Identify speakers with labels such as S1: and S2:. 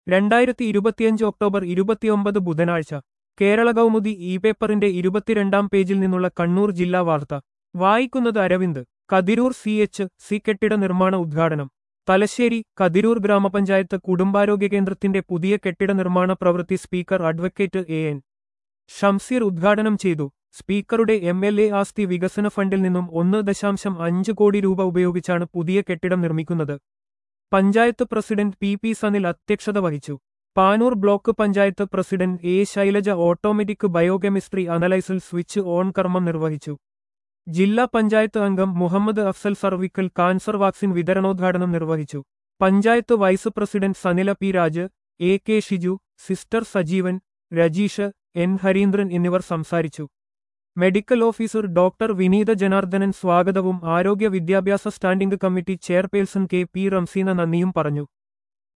S1: രണ്ടായിരത്തി ഇരുപത്തിയഞ്ച് ഒക്ടോബർ ഇരുപത്തിയൊമ്പത് ബുധനാഴ്ച കേരള കൗമുദി ഇ പേപ്പറിന്റെ ഇരുപത്തിരണ്ടാം പേജിൽ നിന്നുള്ള കണ്ണൂർ ജില്ലാ വാർത്ത വായിക്കുന്നത് Aravind Kathirur C H C കെട്ടിട നിർമ്മാണ ഉദ്ഘാടനം തലശ്ശേരി കതിരൂർ ഗ്രാമപഞ്ചായത്ത് കുടുംബാരോഗ്യ കേന്ദ്രത്തിന്റെ പുതിയ കെട്ടിട നിർമ്മാണ പ്രവൃത്തി speaker advocate A N Shamseer ഉദ്ഘാടനം ചെയ്തു സ്പീക്കറുടെ എം എൽ എ ആസ്തി വികസന ഫണ്ടിൽ നിന്നും ഒന്ന് ദശാംശം അഞ്ച് കോടി രൂപ ഉപയോഗിച്ചാണ് പുതിയ കെട്ടിടം നിർമ്മിക്കുന്നത് panchayat president P P Sanil അധ്യക്ഷത വഹിച്ചു Panoor block panchayat president A Shailaja automatic biochemistry അനലൈസിൽ സ്വിച്ച് ഓൺ കർമ്മം നിർവഹിച്ചു ജില്ലാ പഞ്ചായത്ത് അംഗം Muhammad Afsal cervical cancer vaccine വിതരണോദ്ഘാടനം നിർവഹിച്ചു panchayat vice president Sanila P Raj A K Shiju sister Sajeevan Rajeesh N Harindran എന്നിവർ സംസാരിച്ചു medical officer doctor Vineetha Janardhanan സ്വാഗതവും ആരോഗ്യ വിദ്യാഭ്യാസ standing committee chairperson K P Ramseena നന്ദിയും പറഞ്ഞു